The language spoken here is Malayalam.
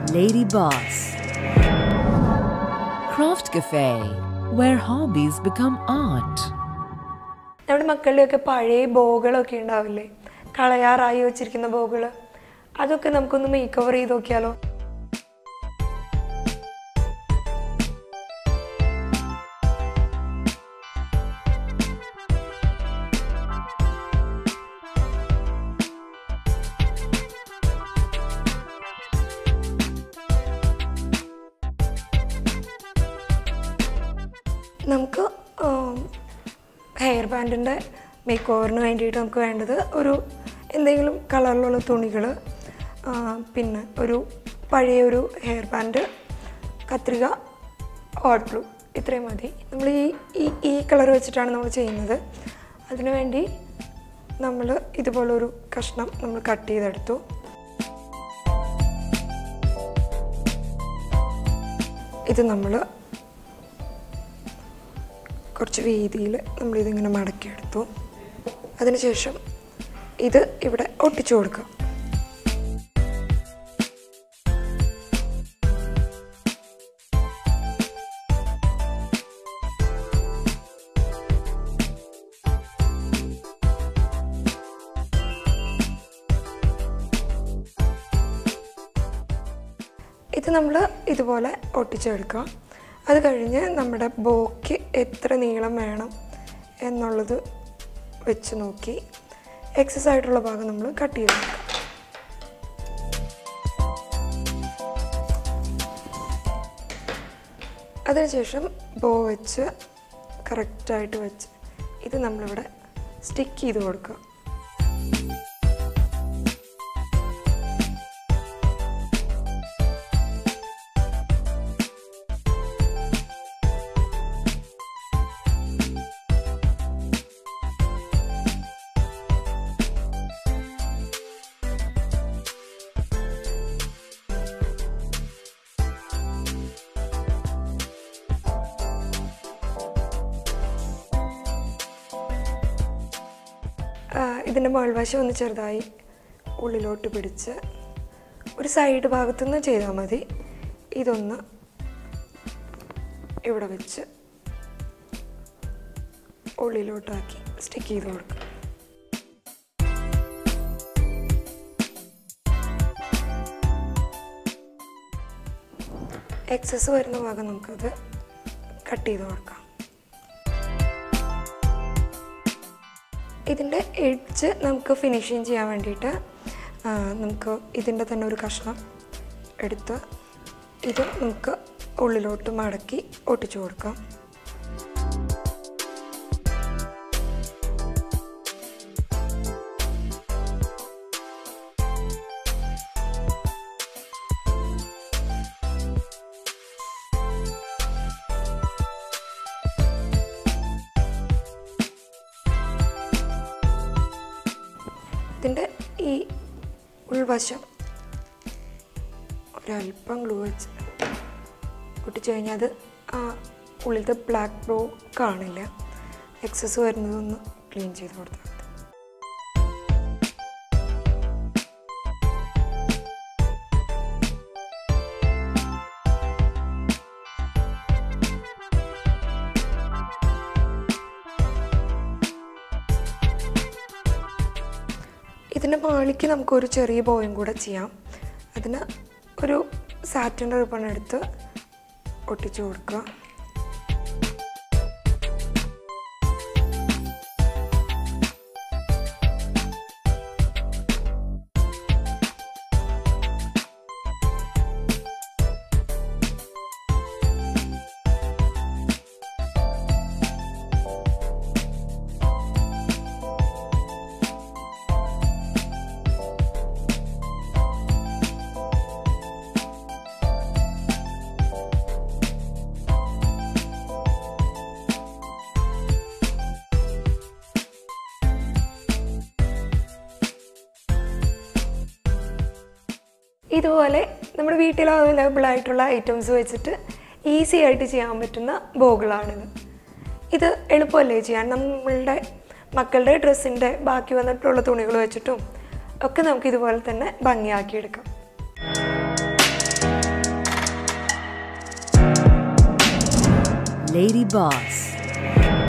Lady Boss. Craft Cafe, where hobbies become art. നമ്മുടെ മക്കളുടെയൊക്കെ പഴയ ബോകളൊക്കെ ഉണ്ടാവില്ലേ കളയാറായി വെച്ചിരിക്കുന്ന ബോകൾ അതൊക്കെ നമുക്കൊന്ന് മേക്ക് ഓവർ ചെയ്ത് നോക്കിയാലോ നമുക്ക് ഹെയർ ബാൻഡിൻ്റെ മേക്ക് ഓവറിന് വേണ്ടിയിട്ട് നമുക്ക് വേണ്ടത് ഒരു എന്തെങ്കിലും കളറിലുള്ള തുണികൾ പിന്നെ ഒരു പഴയ ഒരു ഹെയർ ബാൻഡ് കത്രിക ഹോട്ട് ഗ്ലൂ ഇത്രയും മതി നമ്മൾ ഈ ഈ ഈ കളർ വെച്ചിട്ടാണ് നമ്മൾ ചെയ്യുന്നത് അതിനുവേണ്ടി നമ്മൾ ഇതുപോലൊരു കഷ്ണം നമ്മൾ കട്ട് ചെയ്തെടുത്തു ഇത് നമ്മൾ കുറച്ച് വീതിയിൽ നമ്മളിതിങ്ങനെ മടക്കിയെടുത്തു അതിനുശേഷം ഇത് ഇവിടെ ഒട്ടിച്ചു കൊടുക്കുക ഇത് നമ്മൾ ഇതുപോലെ ഒട്ടിച്ചെടുക്കുക അത് കഴിഞ്ഞ് നമ്മുടെ ബോക്ക് എത്ര നീളം വേണം എന്നുള്ളത് വെച്ച് നോക്കി എക്സസ് ആയിട്ടുള്ള ഭാഗം നമ്മൾ കട്ട് ചെയ്തെടുക്കുക അതിനുശേഷം ബോ വെച്ച് കറക്റ്റായിട്ട് വെച്ച് ഇത് നമ്മളിവിടെ സ്റ്റിക്ക് ചെയ്ത് കൊടുക്കുക ഇതിൻ്റെ മുകൾവശം ഒന്ന് ചെറുതായി ഉള്ളിലോട്ട് പിടിച്ച് ഒരു സൈഡ് ഭാഗത്തുനിന്ന് ചെയ്താൽ മതി ഇതൊന്ന് ഇവിടെ വെച്ച് ഉള്ളിലോട്ടാക്കി സ്റ്റിക്ക് ചെയ്ത് കൊടുക്കുക എക്സസ് വരുന്ന ഭാഗം നമുക്കത് കട്ട് ചെയ്ത് കൊടുക്കാം ഇതിൻ്റെ എഡ്ജ് നമുക്ക് ഫിനിഷിങ് ചെയ്യാൻ വേണ്ടിയിട്ട് ആ, നമുക്ക് ഇതിൻ്റെ തന്നെ ഒരു കഷ്ണം എടുത്ത് ഇത് നമുക്ക് ഉള്ളിലോട്ട് മടക്കി ഒട്ടിച്ചു കൊടുക്കാം ഇതിൻ്റെ ഈ ഉൾവശം ഒരല്പം ഗ്ലൂ വെച്ച് ഒട്ടിച്ച് കഴിഞ്ഞാൽ അത് ആ ഉള്ളിലത്തെ ബ്ലാക്ക് ബ്രോ കാണില്ല എക്സസ് വരുന്നതൊന്ന് ക്ലീൻ ചെയ്ത് കൊടുത്താൽ മതി ഇതിൻ്റെ മാളിക്ക് നമുക്കൊരു ചെറിയ ബോയും കൂടെ ചെയ്യാം അതിന് ഒരു സാറ്റിൻ്റെ റിബൺ എടുത്ത് ഒട്ടിച്ചു കൊടുക്കുക ഇതുപോലെ നമ്മുടെ വീട്ടിൽ അവൈലബിൾ ആയിട്ടുള്ള ഐറ്റംസ് വെച്ചിട്ട് ഈസി ആയിട്ട് ചെയ്യാൻ പറ്റുന്ന ബോഗിളാണിത് ഇത് എളുപ്പമല്ലേ ചെയ്യാൻ നമ്മളുടെ മക്കളുടെ ഡ്രസ്സിൻ്റെ ബാക്കി വന്നിട്ടുള്ള തുണികൾ വെച്ചിട്ടും ഒക്കെ നമുക്ക് ഇതുപോലെ തന്നെ ഭംഗിയാക്കിയെടുക്കാം Lady Boss.